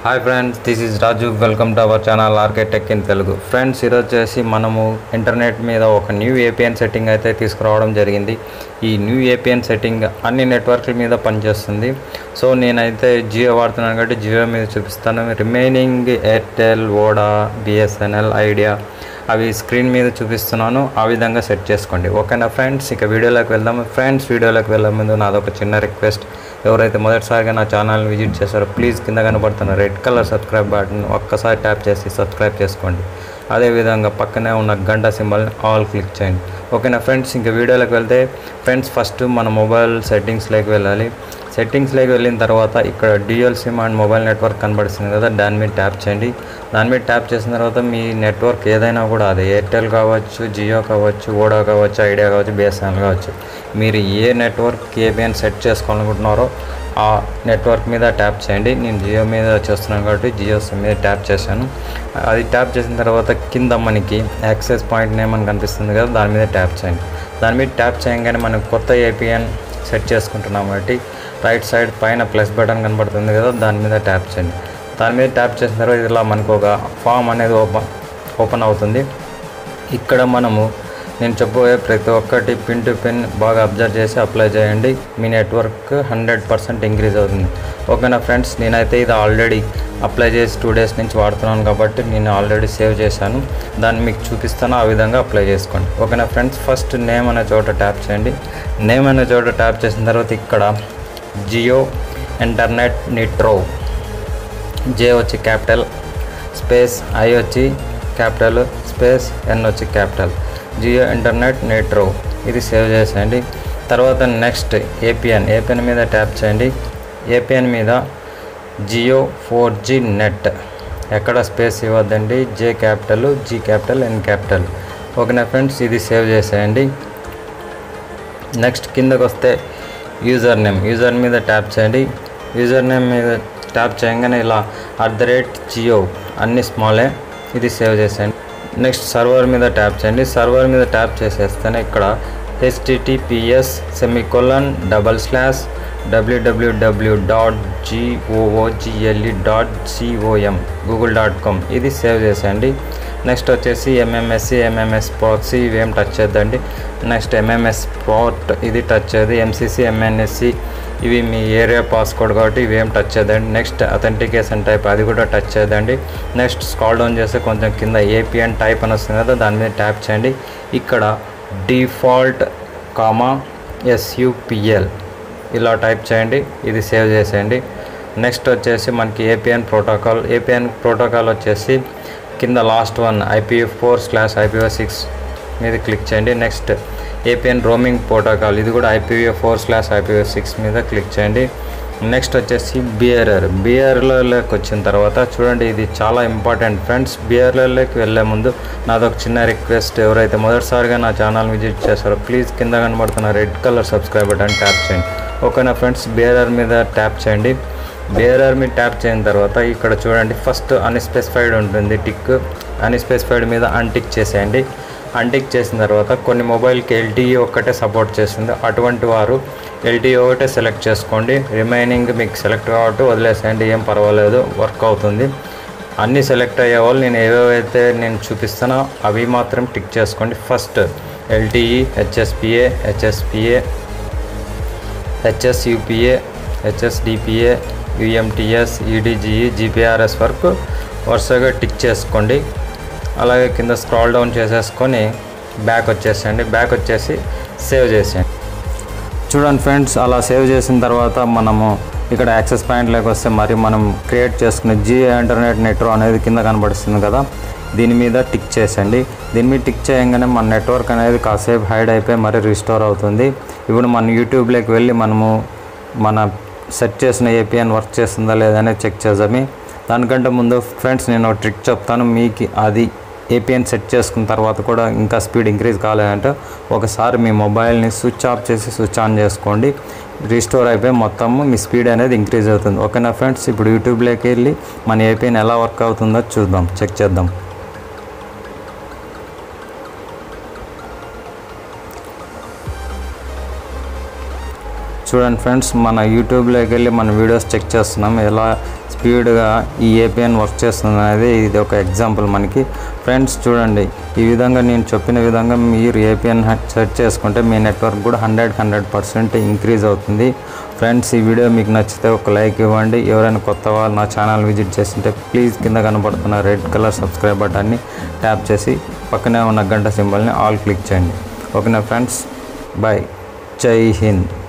hi friends this is Raju welcome to our channel R K Tech in Telugu friends ఈరోజు వచ్చేసి మనము internet మీద ఒక న్యూ ఏపీఎన్ సెట్టింగ్ అయితే తీసుకురావడం జరిగింది ఈ న్యూ ఏపీఎన్ సెట్టింగ్ అన్ని నెట్వర్క్ల మీద పనిచేస్తుంది సో నేనైతే జియో వాడుతున్నాను కాబట్టి జియో మీద చూపిస్తాను remaining Airtel Voda BSNL Idea అవి స్క్రీన్ మీద చూపిస్తున్నాను ఆ విధంగా సెట్ చేసుకోండి ఓకేనా ఫ్రెండ్స్ ఇక వీడియోలోకి వెళ్దాం ఫ్రెండ్స్ వీడియోలోకి వెళ్ళే ముందు నాదొక చిన్న రిక్వెస్ట్ ఎవరైతే మొదటిసారిగా నా ఛానల్ని విజిట్ చేశారో ప్లీజ్ కింద కనబడుతున్న రెడ్ కలర్ సబ్స్క్రైబ్ బటన్ ఒక్కసారి ట్యాప్ చేసి సబ్స్క్రైబ్ చేసుకోండి అదేవిధంగా పక్కనే ఉన్న గంట సింబల్ని ఆల్ క్లిక్ చేయండి ఓకేనా ఫ్రెండ్స్ ఇంకా వీడియోలోకి వెళ్తే ఫ్రెండ్స్ ఫస్ట్ మన మొబైల్ సెట్టింగ్స్లోకి వెళ్ళాలి సెట్టింగ్స్లోకి వెళ్ళిన తర్వాత ఇక్కడ dual SIM and mobile network కనబడుతుంది కదా దాని మీద ట్యాప్ చేయండి దాని మీద ట్యాప్ చేసిన తర్వాత మీ నెట్వర్క్ ఏదైనా కూడా అది ఎయిర్టెల్ కావచ్చు జియో కావచ్చు ఓడా కావచ్చు ఐడియా కావచ్చు బిఎస్ఎన్ఎల్ కావచ్చు మీరు ఏ నెట్వర్క్ ఏబిఎన్ సెట్ చేసుకోవాలనుకుంటున్నారో ఆ నెట్వర్క్ మీద ట్యాప్ చేయండి నేను జియో మీద చేస్తున్నాను కాబట్టి జియో సిమ్ మీద ట్యాప్ చేశాను అది ట్యాప్ చేసిన తర్వాత కింద మనకి యాక్సెస్ పాయింట్ నేమ్ అని కనిపిస్తుంది కదా దాని మీద ట్యాప్ చేయండి దాని మీద ట్యాప్ చేయగానే మనం కొత్త ఏపీఎన్ సెట్ చేసుకుంటున్నాం కాబట్టి రైట్ సైడ్ పైన ప్లస్ బటన్ కనబడుతుంది కదా దాని మీద ట్యాప్ చేయండి దాని మీద ట్యాప్ చేసిన తర్వాత ఇలా మనకు ఒక ఫామ్ అనేది ఓపెన్ ఓపెన్ అవుతుంది ఇక్కడ మనము నేను చెప్పబోయే ప్రతి ఒక్కటి పిన్ టు పిన్ బాగా అబ్జర్వ్ చేసి అప్లై చేయండి మీ నెట్వర్క్ హండ్రెడ్ పర్సెంట్ ఇంక్రీజ్ అవుతుంది ఓకేనా ఫ్రెండ్స్ నేనైతే ఇది ఆల్రెడీ అప్లై చేసి టూ డేస్ నుంచి వాడుతున్నాను కాబట్టి నేను ఆల్రెడీ సేవ్ చేశాను దాన్ని మీకు చూపిస్తాను ఆ విధంగా అప్లై చేసుకోండి ఓకేనా ఫ్రెండ్స్ ఫస్ట్ నేమ్ అనే చోట ట్యాప్ చేయండి నేమ్ అనే చోట ట్యాప్ చేసిన తర్వాత ఇక్కడ జియో ఇంటర్నెట్ నిట్రో జే వచ్చి క్యాపిటల్ స్పేస్ ఐ వచ్చి క్యాపిటల్ స్పేస్ ఎన్ వచ్చి క్యాపిటల్ జియో ఇంటర్నెట్ నెట్రో ఇది సేవ్ చేసేయండి తర్వాత నెక్స్ట్ ఏపీఎన్ ఏపీఎన్ మీద ట్యాప్ చేయండి ఏపీఎన్ మీద జియో ఫోర్ జీ నెట్ ఎక్కడ స్పేస్ ఇవ్వద్దండి J capital G capital N capital ఓకేనా ఫ్రెండ్స్ ఇది సేవ్ చేసేయండి నెక్స్ట్ కిందకు వస్తే యూజర్ నేమ్ యూజర్ మీద ట్యాప్ చేయండి యూజర్ నేమ్ మీద ట్యాప్ చేయగానే ఇలా అట్ ద రేట్ జియో అన్ని స్మాలే ఇది సేవ్ చేసేయండి నెక్స్ట్ సర్వర్ మీద ట్యాప్ చేయండి సర్వర్ మీద ట్యాప్ చేసేస్తేనే ఇక్కడ HTTPS semicolon double slash WWW dot G O O G L E dot C O M Google dot com ఇది సేవ్ చేసేయండి నెక్స్ట్ వచ్చేసి ఎంఎంఎస్సి ఎంఎంఎస్ ప్రాక్సీ ఇవేం టచ్ చేద్దండి నెక్స్ట్ ఎంఎంఎస్ పోర్ట్ ఇది టచ్ చేయదు ఎంసీసీ ఎంఎన్ఎస్సి ఇవి మీ ఏరియా పాస్కోడ్ కాబట్టి ఇవేం టచ్ చేద్దండి నెక్స్ట్ అథెంటికేషన్ టైప్ అది కూడా టచ్ చేద్దండి నెక్స్ట్ స్కాల్ డౌన్ చేస్తే కొంచెం కింద ఏపీఎన్ టైప్ అని వస్తుంది కదా దాని మీద ట్యాప్ చేయండి ఇక్కడ డిఫాల్ట్ కామా ఎస్యూపిఎల్ ఇలా టైప్ చేయండి ఇది సేవ్ చేసేయండి నెక్స్ట్ వచ్చేసి మనకి ఏపీఎన్ ప్రోటోకాల్ ఏపీఎన్ ప్రోటోకాల్ వచ్చేసి కింద last one IPv four slash IPv six మీద క్లిక్ చేయండి నెక్స్ట్ ఏపీఎన్ రోమింగ్ ప్రోటోకాల్ ఇది కూడా IPv four slash IPv six మీద క్లిక్ చేయండి నెక్స్ట్ వచ్చేసి బిఆర్ఆర్ బిఆర్ఎల్లోకి వచ్చిన తర్వాత చూడండి ఇది చాలా ఇంపార్టెంట్ ఫ్రెండ్స్ బిఆర్ఎల్లోకి వెళ్ళే ముందు నాదొక చిన్న రిక్వెస్ట్ ఎవరైతే మొదటిసారిగా నా ఛానల్ విజిట్ చేస్తారో ప్లీజ్ కింద కనబడుతున్న red colour subscribe button tap చేయండి ఓకేనా ఫ్రెండ్స్ బిఆర్ఆర్ మీద ట్యాప్ చేయండి బిఆర్ఆర్ మీద ట్యాప్ చేసిన తర్వాత ఇక్కడ చూడండి ఫస్ట్ అన్స్పెసిఫైడ్ ఉంటుంది టిక్ అన్స్పెసిఫైడ్ మీద అన్టిక్ చేసేయండి అన్టిక్ చేసిన తర్వాత కొన్ని మొబైల్కి ఎల్టీఈ ఒక్కటే సపోర్ట్ చేస్తుంది అటువంటి వారు ఎల్టీఈ ఒకటే సెలెక్ట్ చేసుకోండి రిమైనింగ్ మీకు సెలెక్ట్ కాబట్టి వదిలేసేయండి ఏం పర్వాలేదు వర్క్ అవుతుంది అన్నీ సెలెక్ట్ అయ్యే వాళ్ళు నేను ఏవేవైతే నేను చూపిస్తానో అవి మాత్రం టిక్ చేసుకోండి first LTE HSPA HSPA HSUPA HSDPA UMTS EDGE GPRS వరకు వరుసగా టిక్ చేసుకోండి అలాగే కింద స్క్రాల్ డౌన్ చేసేసుకొని బ్యాక్ వచ్చేసేయండి బ్యాక్ వచ్చేసి సేవ్ చేసేయండి చూడండి ఫ్రెండ్స్ అలా సేవ్ చేసిన తర్వాత మనము ఇక్కడ యాక్సెస్ పాయింట్లోకి వస్తే మరి మనం క్రియేట్ చేసుకునే జియో ఇంటర్నెట్ నెట్రో అనేది కింద కనబడుతుంది కదా దీని మీద టిక్ చేసండి దీని మీద టిక్ చేయగానే మన నెట్వర్క్ అనేది కాసేపు హైడ్ అయిపోయి మరి రిస్టోర్ అవుతుంది ఇప్పుడు మన యూట్యూబ్లోకి వెళ్ళి మనము మన సెట్ చేసిన ఏపీఎన్ వర్క్ చేస్తుందా లేదనేది చెక్ చేద్దామి దానికంటే ముందు ఫ్రెండ్స్ నేను ఒక ట్రిక్ చెప్తాను మీకు అది ఏపీఎన్ సెట్ చేసుకున్న తర్వాత కూడా ఇంకా స్పీడ్ ఇంక్రీజ్ కాలేదంటే ఒకసారి మీ మొబైల్ని స్విచ్ ఆఫ్ చేసి స్విచ్ ఆన్ చేసుకోండి రీస్టోర్ అయిపోయి మొత్తము మీ స్పీడ్ అనేది ఇంక్రీజ్ అవుతుంది ఓకేనా ఫ్రెండ్స్ ఇప్పుడు యూట్యూబ్లోకి వెళ్ళి మన ఏపీఎన్ ఎలా వర్క్ అవుతుందో చూద్దాం చెక్ చేద్దాం చూడండి ఫ్రెండ్స్ మన యూట్యూబ్లోకి వెళ్ళి మన వీడియోస్ చెక్ చేస్తున్నాం ఎలా స్పీడ్గా ఈ ఏపీఎన్ వర్క్ చేస్తుంది అనేది ఇది ఒక ఎగ్జాంపుల్ మనకి ఫ్రెండ్స్ చూడండి ఈ విధంగా నేను చెప్పిన విధంగా మీరు ఏపీఎన్ సెట్ చేసుకుంటే మీ నెట్వర్క్ కూడా హండ్రెడ్ హండ్రెడ్ పర్సెంట్ ఇంక్రీజ్ అవుతుంది ఫ్రెండ్స్ ఈ వీడియో మీకు నచ్చితే ఒక లైక్ ఇవ్వండి ఎవరైనా కొత్త వాళ్ళు నా ఛానల్ విజిట్ చేస్తుంటే ప్లీజ్ కింద కనబడుతున్న రెడ్ కలర్ సబ్స్క్రైబ్ బటన్ని ట్యాప్ చేసి పక్కనే ఉన్న గంట సింబల్ని ఆల్ క్లిక్ చేయండి ఓకేనా ఫ్రెండ్స్ బాయ్ జై హింద్